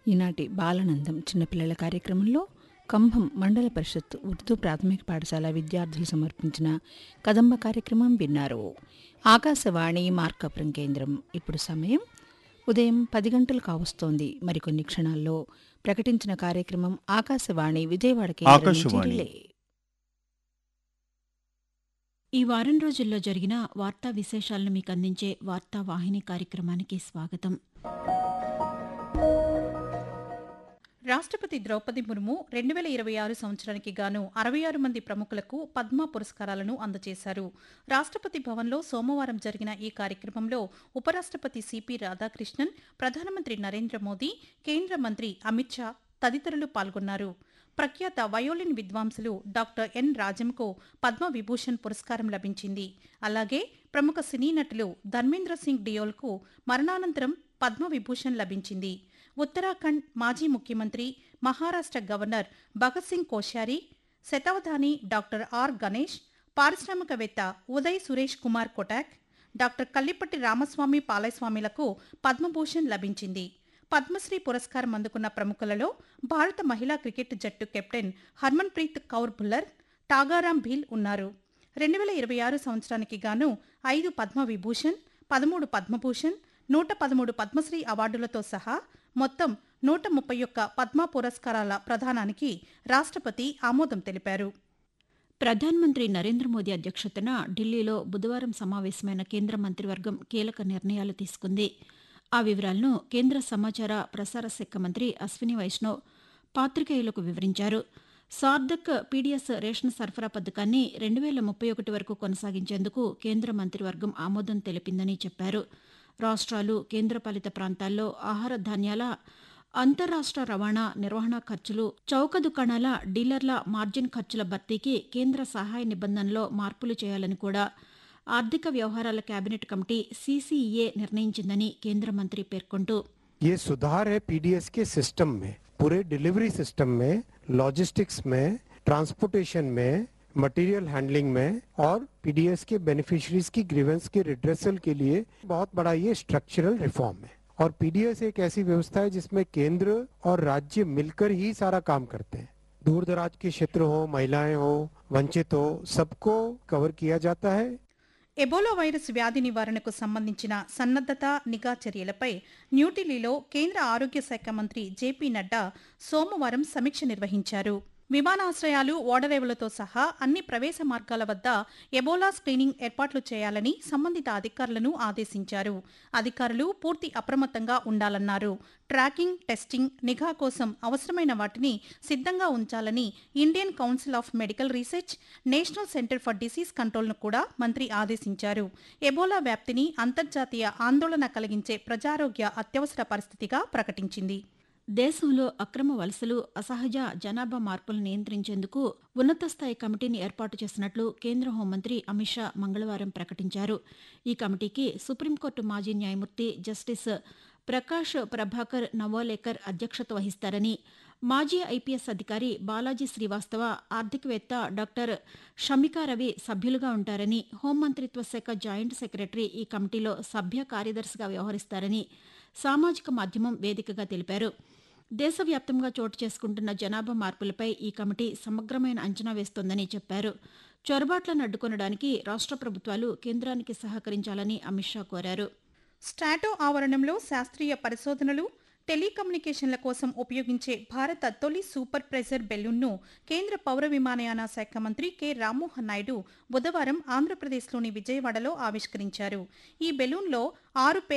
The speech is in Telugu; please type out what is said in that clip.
ఈనాటి బాలనందం చిన్నపిల్లల కార్యక్రమంలో కంభం మండల పరిషత్ ఉర్దూ ప్రాథమిక పాఠశాల విద్యార్థులు సమర్పించిన కదంబ కార్యక్రమం విన్నారు ఆకాశవాణి మార్కాపురం కేంద్రం ఇప్పుడు సమయం ఉదయం పది గంటలు కావస్తోంది మరికొన్ని క్షణాల్లో ప్రకటించిన కార్యక్రమం ఆకాశవాణి విజయవాడ కేంద్రం నుంచి ఆకాశవాణి. రిలే. ఈ వారం రోజుల్లో జరిగిన వార్తా విశేషాలను మీకు అందించే వార్తా వాహిని కార్యక్రమానికి స్వాగతం రాష్ట్రపతి ద్రౌపది ముర్ము రెండు వేల ఇరవై ఆరు సంవత్సరానికి గాను అరవై ఆరు మంది ప్రముఖులకు పద్మ పురస్కారాలను అందజేశారు రాష్ట్రపతి భవన్లో సోమవారం జరిగిన ఈ కార్యక్రమంలో ఉపరాష్ట్రపతి సిపి రాధాకృష్ణన్ ప్రధానమంత్రి నరేంద్ర మోదీ కేంద్ర మంత్రి అమిత్ షా తదితరులు పాల్గొన్నారు ప్రఖ్యాత వయోలిన్ విద్వాంసులు డాక్టర్ ఎన్ రాజంకు పద్మ విభూషణ్ పురస్కారం లభించింది అలాగే ప్రముఖ సినీ నటులు ధర్మేంద్ర సింగ్ డియోల్కు మరణానంతరం పద్మ విభూషణ్ లభించింది ఉత్తరాఖండ్ మాజీ ముఖ్యమంత్రి మహారాష్ట్ర గవర్నర్ భగత్ సింగ్ కోశ్యారి శతావధాని డాక్టర్ ఆర్ గణేష్ పారిశ్రామికవేత్త ఉదయ్ సురేష్ కుమార్ కొటాక్ డాక్టర్ కల్లిపట్టి రామస్వామి పాలయస్వామిలకు పద్మభూషణ్ లభించింది పద్మశ్రీ పురస్కారం అందుకున్న ప్రముఖులలో భారత మహిళా క్రికెట్ జట్టు కెప్టెన్ హర్మన్ప్రీత్ కౌర్ భుల్లర్ టాగారాం భీల్ ఉన్నారు రెండు వేల ఇరవై ఆరు సంవత్సరానికి గాను ఐదు పద్మ విభూషణ్ పదమూడు పద్మభూషణ్ నూట పదమూడు పద్మశ్రీ అవార్డులతో సహా మొత్తం నూట ముప్పై ఒక్క పద్మ పురస్కారాల ప్రదానానికి రాష్ట్రపతి ఆమోదం తెలిపారు ప్రధానమంత్రి నరేంద్ర మోదీ అధ్యక్షతన ఢిల్లీలో బుధవారం సమావేశమైన కేంద్ర మంత్రివర్గం కీలక నిర్ణయాలు తీసుకుంది ఆ వివరాలను కేంద్ర సమాచార ప్రసార శాఖ మంత్రి అశ్విని వైష్ణవ్ పాత్రికేయులకు వివరించారు సార్ధక్ పీడీఎస్ రేషన్ సరఫరా పథకాన్ని రెండు వేల ముప్పై ఒకటి వరకు కొనసాగించేందుకు కేంద్ర మంత్రివర్గం ఆమోదం తెలిపిందని చెప్పారు రాష్ట్రాలు కేంద్రపాలిత ప్రాంతాల్లో ఆహార ధాన్యాల అంతర్రాష్ట్ర రవాణా నిర్వహణ ఖర్చులు చౌక దుకాణాల డీలర్ల మార్జిన్ ఖర్చుల భర్తీకి కేంద్ర సహాయ నిబంధనలో మార్పులు చేయాలని కూడా ఆర్థిక వ్యవహారాల కేబినెట్ కమిటీ సీసీఈఏ నిర్ణయించిందని కేంద్ర మంత్రి పేర్కొంటూ ये सुधार है पीडीएस के सिस्टम में पूरे डिलीवरी सिस्टम में लॉजिस्टिक्स में ट्रांसपोर्टेशन में मटेरियल हैंडलिंग में और पीडीएस के बेनिफिशियरीज की ग्रीवेंस के रिड्रेसल के लिए बहुत बड़ा ये स्ट्रक्चरल रिफॉर्म है और पीडीएस एक ऐसी व्यवस्था है जिसमें केंद्र और राज्य मिलकर ही सारा काम करते हैं दूर दराज के क्षेत्र हो महिलाएं हो वंचित हो सबको कवर किया जाता है ఎబోలా వైరస్ వ్యాధి నివారణకు సంబంధించిన సన్నద్దత నిఘా చర్యలపై న్యూఢిల్లీలో కేంద్ర ఆరోగ్య శాఖ మంత్రి జేపీ నడ్డా సోమవారం సమీక్ష నిర్వహించారు విమానాశ్రయాలు ఓడరేవులతో సహా అన్ని ప్రవేశ మార్గాల వద్ద ఎబోలా స్క్రీనింగ్ ఏర్పాట్లు చేయాలని సంబంధిత అధికారులను ఆదేశించారు అధికారులు పూర్తి అప్రమత్తంగా ఉండాలన్నారు ట్రాకింగ్ టెస్టింగ్ నిఘా కోసం అవసరమైన వాటిని సిద్ధంగా ఉంచాలని Indian Council of Medical Research National Centre for Disease కంట్రోల్ను కూడా మంత్రి ఆదేశించారు ఎబోలా వ్యాప్తిని అంతర్జాతీయ ఆందోళన కలిగించే ప్రజారోగ్య అత్యవసర పరిస్థితిగా ప్రకటించింది దేశంలో అక్రమ వలసలు అసహజ జనాభా మార్పులు నియంత్రించేందుకు ఉన్నత స్థాయి కమిటీని ఏర్పాటు చేసినట్లు కేంద్ర హోంమంత్రి అమిత్ షా మంగళవారం ప్రకటించారు ఈ కమిటీకి సుప్రీంకోర్టు మాజీ న్యాయమూర్తి జస్టిస్ ప్రకాష్ ప్రభాకర్ నవోలేకర్ అధ్యక్షత వహిస్తారని మాజీ ఐపీఎస్ అధికారి బాలాజీ శ్రీవాస్తవ ఆర్థికవేత్త డాక్టర్ షమికా రవి సభ్యులుగా ఉంటారని హోంమంత్రిత్వ శాఖ జాయింట్ సెక్రటరీ ఈ కమిటీలో సభ్య కార్యదర్శిగా వ్యవహరిస్తారని సామాజిక మాధ్యమం వేదికగా తెలిపారు దేశవ్యాప్తంగా చోటు చేసుకుంటున్న జనాభా మార్పులపై ఈ కమిటీ సమగ్రమైన అంచనా వేస్తోందని చెప్పారు చొరబాట్లను అడ్డుకొనడానికి రాష్ట్ర ప్రభుత్వాలు కేంద్రానికి సహకరించాలని అమిత్ షా కోరారు స్టాటో ఆవరణంలో శాస్త్రీయ పరిశోధనలు టెలికమ్యూనికేషన్ల కోసం ఉపయోగించే భారత తొలి సూపర్ ప్రెజర్ బెలూన్ను కేంద్ర పౌర విమానయాన శాఖ మంత్రి కె రామ్మోహన్ నాయుడు బుధవారం ఆంధ్రప్రదేశ్లోని విజయవాడలో ఆవిష్కరించారు ఈ బెలూన్లో ఆరు